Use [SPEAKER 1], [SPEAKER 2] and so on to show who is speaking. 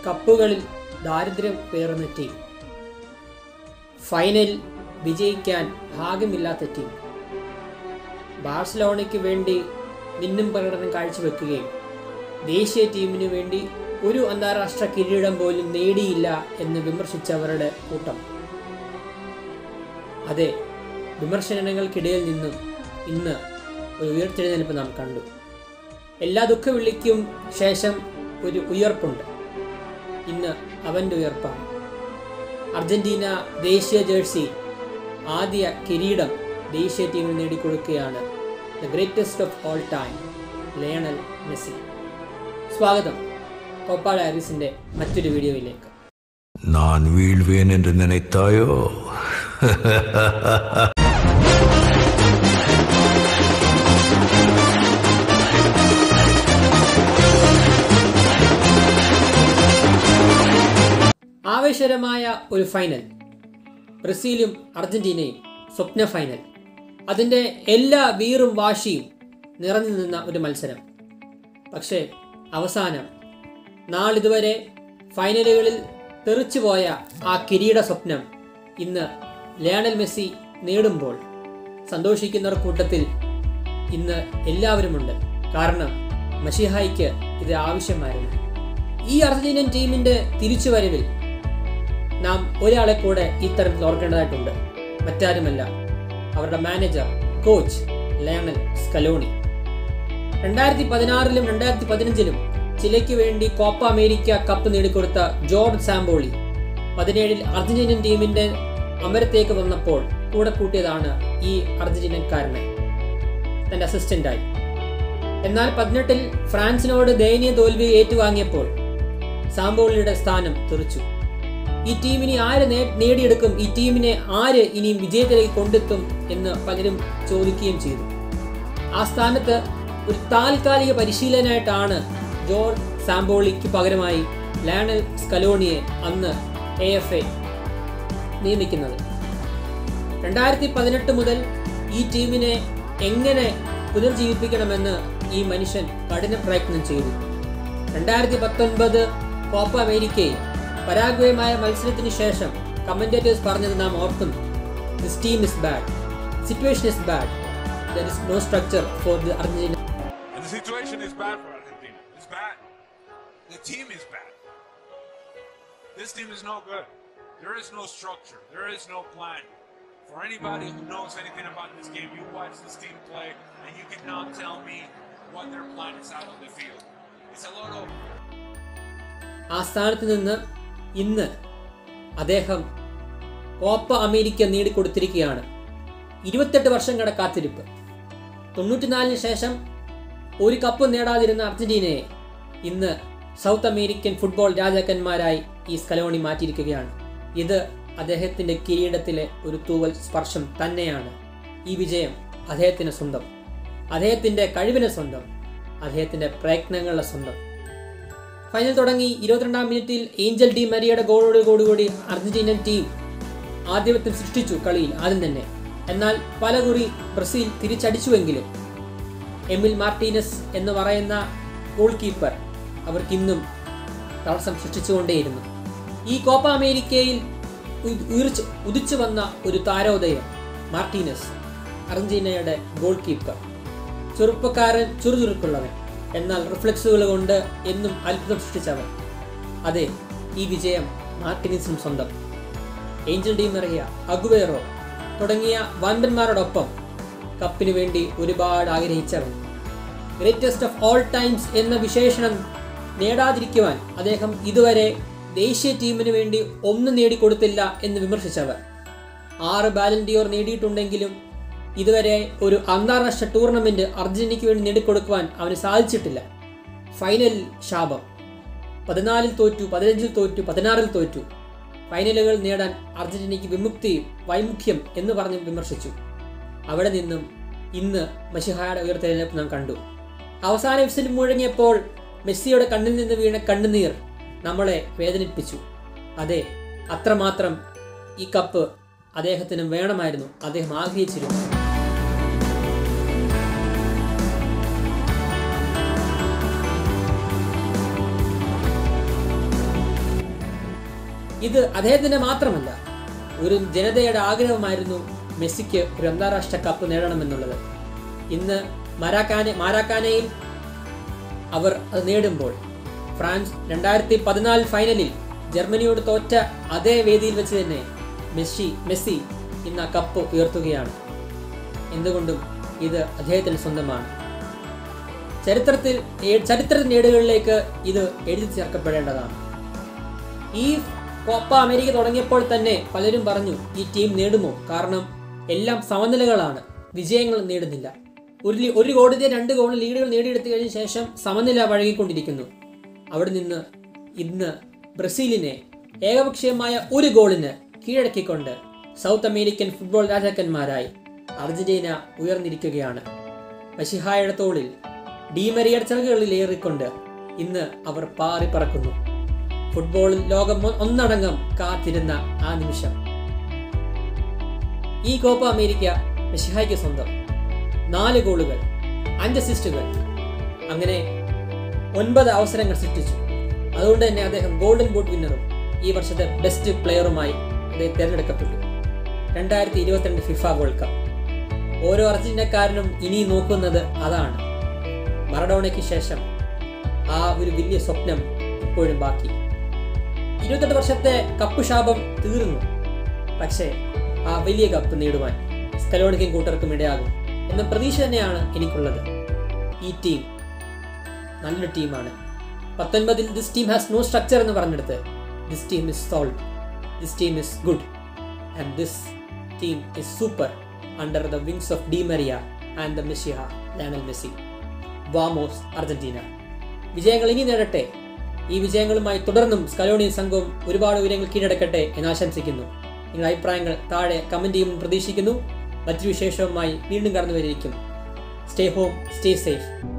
[SPEAKER 1] കപ്പുകളിൽ ദാരിദ്ര്യം പേറുന്ന team final വിജയിക്കാൻ ഭാഗ്യമില്ലാത്ത ടീം ബാഴ്സലോണയ്ക്ക് വേണ്ടി മിന്നും പ്രകടനം കാഴ്ചവെക്കുകയും ദേശീയ ടീമിനു വേണ്ടി ഒരു അന്താരാഷ്ട്ര കിരീടം പോലും നേടിയില്ല എന്ന് വിമർശിച്ചവരുടെ കൂട്ടം അതെ വിമർശനങ്ങൾക്കിടയിൽ നിന്നും ഇന്ന് ഒരു ഉയർത്തെഴുന്നേൽപ്പ് നാം കണ്ടു എല്ലാ ദുഃഖവിളിക്കും ശേഷം ഒരു ഉയർപ്പുണ്ട് ഇന്ന് അവൻ്റെ ഉയർപ്പാണ് അർജന്റീന ദേശീയ ജേഴ്സി ആദ്യ കിരീടം ദേശീയ ടീമിന് നേടിക്കൊടുക്കുകയാണ് the greatest of all time Lionel Messi സ്വാഗതം കോപ്പ ഡയറീസിൻ്റെ മറ്റൊരു വീഡിയോയിലേക്ക്
[SPEAKER 2] நான் வீழ்வேன் என்று நினைத்தாயோ
[SPEAKER 1] ആവേശകരമായ ഒരു ഫൈനൽ ബ്രസീലും അർജന്റീനയും സ്വപ്ന ഫൈനൽ അതിൻ്റെ എല്ലാ വീറും വാശിയും നിറഞ്ഞു നിന്ന ഒരു മത്സരം പക്ഷേ അവസാനം നാളിതുവരെ ഫൈനലുകളിൽ തെറിച്ചുപോയ ആ കിരീട സ്വപ്നം ഇന്ന് ലയണൽ മെസ്സി നേടുമ്പോൾ സന്തോഷിക്കുന്നവർ കൂട്ടത്തിൽ ഇന്ന് എല്ലാവരുമുണ്ട് കാരണം മഷിഹായിക്ക് ഇത് ആവശ്യമായിരുന്നു ഈ അർജന്റീനൻ ടീമിന്റെ തിരിച്ചുവരവിൽ നാം ഒരാളെ കൂടെ ഇത്തരത്തിൽ ഓർക്കേണ്ടതായിട്ടുണ്ട് മറ്റാരുമല്ല അവരുടെ മാനേജർ കോച്ച് ലയണൽ സ്കലോണി രണ്ടായിരത്തി പതിനാറിലും രണ്ടായിരത്തി പതിനഞ്ചിലും ചിലയ്ക്ക് വേണ്ടി കോപ്പ അമേരിക്ക കപ്പ് നേടിക്കൊടുത്ത ജോർജ് സാംബോളി പതിനേഴിൽ അർജന്റീനൻ ടീമിന്റെ അമരത്തേക്ക് വന്നപ്പോൾ കൂടെ കൂട്ടിയതാണ് ഈ അർജന്റീനക്കാരനെ തന്റെ അസിസ്റ്റന്റായി എന്നാൽ പതിനെട്ടിൽ ഫ്രാൻസിനോട് ദയനീയ തോൽവി ഏറ്റുവാങ്ങിയപ്പോൾ സാംബോളിയുടെ സ്ഥാനം തെറിച്ചു ഈ ടീമിനെ ആര് നേ- നേടിയെടുക്കും ഈ ടീമിനെ ആര് ഇനിയും വിജയത്തിലേക്ക് കൊണ്ടെത്തും എന്ന് പലരും ചോദിക്കുകയും ചെയ്തു ആ സ്ഥാനത്ത് ഒരു താൽക്കാലിക പരിശീലനായിട്ടാണ് ജോർജ് സാംബോളിക്ക് പകരമായി ലയണൽ സ്കലോണിയെ അന്ന് എ എഫ് എ നിയമിക്കുന്നത് രണ്ടായിരത്തി പതിനെട്ട് മുതൽ ഈ ടീമിനെ എങ്ങനെ പുനർജീവിപ്പിക്കണമെന്ന് ഈ മനുഷ്യൻ കഠിന പ്രയത്നം ചെയ്തു രണ്ടായിരത്തി പത്തൊൻപത് കോപ്പ അമേരിക്കയിൽ പരാഗ്വയുമായ മത്സരത്തിന് ശേഷം കമന്റേറ്റേഴ്സ് പറഞ്ഞത് നാം ഓർക്കുന്നു this team is bad situation is bad there is no structure for the Argentina
[SPEAKER 3] And the situation is bad for Argentina. It's bad. The team is bad. This team is no good. There is no structure. There is no plan. For anybody who knows anything about this game, you watch this team play and you cannot tell me what their plan is out on the field. It's a lot of
[SPEAKER 1] ആ സ്ഥാനത്ത് നിന്ന് ഇന്ന് അദ്ദേഹം Copa America നേടിക്കൊടുത്തിരിക്കുകയാണ് ഇരുപത്തെട്ട് വർഷം കട കാത്തിരിപ്പ് തൊണ്ണൂറ്റിനാലിന് ശേഷം ഒരു കപ്പ് നേടാതിരുന്ന അർജന്റീനയെ ഇന്ന് സൗത്ത് അമേരിക്കൻ ഫുട്ബോൾ രാജാക്കന്മാരായി ഈ സ്കലോണി മാറ്റിയിരിക്കുകയാണ് ഇത് അദ്ദേഹത്തിന്റെ കിരീടത്തിലെ ഒരു തൂവൽ സ്പർശം തന്നെയാണ് ഈ വിജയം അദ്ദേഹത്തിന് സ്വന്തം അദ്ദേഹത്തിന്റെ കഴിവിന് സ്വന്തം അദ്ദേഹത്തിന്റെ പ്രയത്നങ്ങളുടെ സ്വന്തം ഫൈനൽ തുടങ്ങി ഇരുപത്തിരണ്ടാം മിനിറ്റിൽ ഏഞ്ചൽ ഡി മരിയയുടെ ഗോളോട് കൂടി അർജന്റീനൻ ടീം ആധിപത്യം സൃഷ്ടിച്ചു കളിയിൽ ആദ്യം തന്നെ എന്നാൽ പല കുറി ബ്രസീൽ തിരിച്ചടിച്ചുവെങ്കിലും എമിൽ മാർട്ടീനസ് എന്ന് പറയുന്ന ഗോൾ കീപ്പർ അവർക്കിന്നും തടസ്സം സൃഷ്ടിച്ചുകൊണ്ടേയിരുന്നു ഈ കോപ്പ അമേരിക്കയിൽ ഉ- ഉയർച്ച് ഉദിച്ചു വന്ന ഒരു താരോദയം മാർട്ടീനസ് അർജന്റീനയുടെ ഗോൾ കീപ്പർ ചെറുപ്പക്കാരൻ ചുറുചുറുക്കുള്ളവൻ എന്നാൽ റിഫ്ലക്സുകൾ കൊണ്ട് എന്നും അത്ഭുതം സൃഷ്ടിച്ചവൻ അതെ ഈ വിജയം മാർട്ടിനിസിനും സ്വന്തം ഏഞ്ചൽ ഡി മറിയ അഗുവേറോ തുടങ്ങിയ വൻപന്മാരോടൊപ്പം കപ്പിന് വേണ്ടി ഒരുപാട് ആഗ്രഹിച്ചവൻ ഗ്രേറ്റസ്റ്റ് ഓഫ് ഓൾ ടൈംസ് എന്ന വിശേഷണം നേടാതിരിക്കുവാൻ അദ്ദേഹം ഇതുവരെ ദേശീയ ടീമിന് വേണ്ടി ഒന്നും നേടിക്കൊടുത്തില്ല എന്ന് വിമർശിച്ചവർ ആറ് ബാലൻഡിയോർ നേടിയിട്ടുണ്ടെങ്കിലും ഇതുവരെ ഒരു അന്താരാഷ്ട്ര ടൂർണമെന്റ് അർജന്റീനയ്ക്ക് വേണ്ടി നേടിക്കൊടുക്കുവാൻ അവന് സാധിച്ചിട്ടില്ല ഫൈനലിൽ ശാപം പതിനാലിൽ തോറ്റു പതിനഞ്ചിൽ തോറ്റു പതിനാറിൽ തോറ്റു ഫൈനലുകൾ നേടാൻ അർജന്റീനയ്ക്ക് വിമുക്തി വൈമുഖ്യം എന്ന് പറഞ്ഞ് വിമർശിച്ചു അവിടെ നിന്നും ഇന്ന് മഷിഹായുടെ ഉയർത്തെഴുന്നേൽപ്പ് നാം കണ്ടു അവസാന വിസിൽ മുഴങ്ങിയപ്പോൾ മെസ്സിയുടെ കണ്ണിൽ നിന്ന് വീണ കണ്ണുനീർ നമ്മളെ വേദനിപ്പിച്ചു അതെ അത്രമാത്രം ഈ കപ്പ് അദ്ദേഹത്തിന് വേണമായിരുന്നു അദ്ദേഹം ആഗ്രഹിച്ചിരുന്നു ഇത് അദ്ദേഹത്തിന്റെ മാത്രമല്ല ഒരു ജനതയുടെ ആഗ്രഹമായിരുന്നു മെസ്സിക്ക് ഒരു അന്താരാഷ്ട്ര കപ്പ് നേടണമെന്നുള്ളത് ഇന്ന് മരാക്കാനെ മാരാക്കാനയിൽ അവർ അത് നേടുമ്പോൾ ഫ്രാൻസ് രണ്ടായിരത്തി പതിനാല് ഫൈനലിൽ ജർമ്മനിയോട് തോറ്റ അതേ വേദിയിൽ വെച്ച് തന്നെ മെസ്സി മെസ്സി ഇന്ന് ആ കപ്പ് ഉയർത്തുകയാണ് എന്തുകൊണ്ടും ഇത് അദ്ദേഹത്തിന് സ്വന്തമാണ് ചരിത്രത്തിൽ ഏ- ചരിത്ര നേടുകളിലേക്ക് ഇത് എഴുതി ചേർക്കപ്പെടേണ്ടതാണ് ഈ കോപ്പ അമേരിക്ക തുടങ്ങിയപ്പോൾ തന്നെ പലരും പറഞ്ഞു ഈ ടീം നേടുമോ കാരണം എല്ലാം സമനിലകളാണ് വിജയങ്ങൾ നേടുന്നില്ല ഒരു ലി- ഒരു ഗോളിന്റെ രണ്ട് ഗോൾ ലീഡുകൾ നേടിയെടുത്തു കഴിഞ്ഞ ശേഷം സമനില വഴങ്ങിക്കൊണ്ടിരിക്കുന്നു അവിടെ നിന്ന് ഇന്ന് ബ്രസീലിനെ ഏകപക്ഷീയമായ ഒരു ഗോളിന് കീഴടക്കിക്കൊണ്ട് സൗത്ത് അമേരിക്കൻ ഫുട്ബോൾ രാജാക്കന്മാരായി അർജന്റീന ഉയർന്നിരിക്കുകയാണ് മഷിഹായുടെ തോളിൽ ഡീമരിയർ ചിറകുകളിൽ ഏറിക്കൊണ്ട് ഇന്ന് അവർ പാറി പറക്കുന്നു ഫുട്ബോളിൽ ലോകം ഒ- ഒന്നടങ്കം കാത്തിരുന്ന ആ നിമിഷം ഈ കോപ്പ അമേരിക്ക മെഷിഹായ്ക്ക് സ്വന്തം നാല് ഗോളുകൾ അഞ്ച് അസിസ്റ്റുകൾ അങ്ങനെ ഒൻപത് അവസരങ്ങൾ സൃഷ്ടിച്ചു അതുകൊണ്ട് തന്നെ അദ്ദേഹം ഗോൾഡൻ ബൂട്ട് വിന്നറും ഈ വർഷത്തെ ബെസ്റ്റ് പ്ലെയറുമായി അദ്ദേഹം തിരഞ്ഞെടുക്കപ്പെട്ടു രണ്ടായിരത്തി ഇരുപത്തിരണ്ട് ഫിഫ വേൾഡ് കപ്പ് ഓരോ അർജന്റീനക്കാരനും ഇനി നോക്കുന്നത് അതാണ് മറഡോണയ്ക്ക് ശേഷം ആ ഒരു വലിയ സ്വപ്നം ഇപ്പോഴും ബാക്കി ഇരുപത്തെട്ട് വർഷത്തെ കപ്പ് ശാപം തീർന്നു പക്ഷേ ആ വലിയ കപ്പ് നേടുവാൻ സ്കലോണിക്കും കൂട്ടർക്കും ഇടയാകും എന്ന പ്രതീക്ഷ തന്നെയാണ് എനിക്കുള്ളത് ഈ ടീം നല്ലൊരു ടീമാണ് പത്തൊൻപതിൽ this team has no structure എന്ന് പറഞ്ഞെടുത്ത് this team is solve this team is good and this team is super under the wings of Di Maria and the Messiah Lionel Messi വാമോസ് അർജന്റീന വിജയങ്ങൾ ഇനി നേടട്ടെ ഈ വിജയങ്ങളുമായി തുടർന്നും സ്കലോണിയും സംഘവും ഒരുപാട് ഉയരങ്ങൾ കീഴടക്കട്ടെ എന്ന് ആശംസിക്കുന്നു നിങ്ങളുടെ അഭിപ്രായങ്ങൾ താഴെ കമന്റ് ചെയ്യുമെന്ന് പ്രതീക്ഷിക്കുന്നു മറ്റൊരു വിശേഷവുമായി വീണ്ടും കടന്നു വരിയിരിക്കും സ്റ്റേ ഹോം സ്റ്റേ സേഫ്